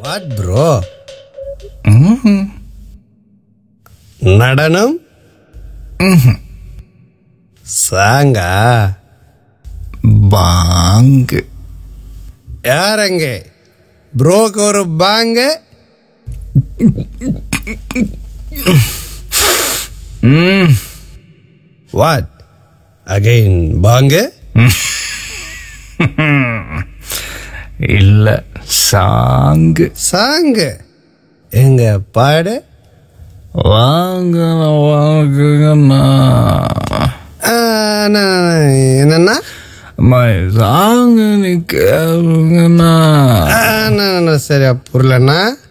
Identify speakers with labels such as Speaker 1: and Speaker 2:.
Speaker 1: what bro நடனம் சாங்கா
Speaker 2: பாங்கு
Speaker 1: யாரங்க ப்ரோக்கு ஒரு பாங்க வாட் அகைன் பாங்க
Speaker 2: இல்ல சாங்கு
Speaker 1: சாங்கு எங்க பாடு
Speaker 2: வாங்க வாங்குங்கண்ணா
Speaker 1: ஆ, நான் என்னன்னா
Speaker 2: அம்மா சாங்கு நீ கேளுங்கண்ணா
Speaker 1: ஆ, நான் நான் சரியா புரியலண்ணா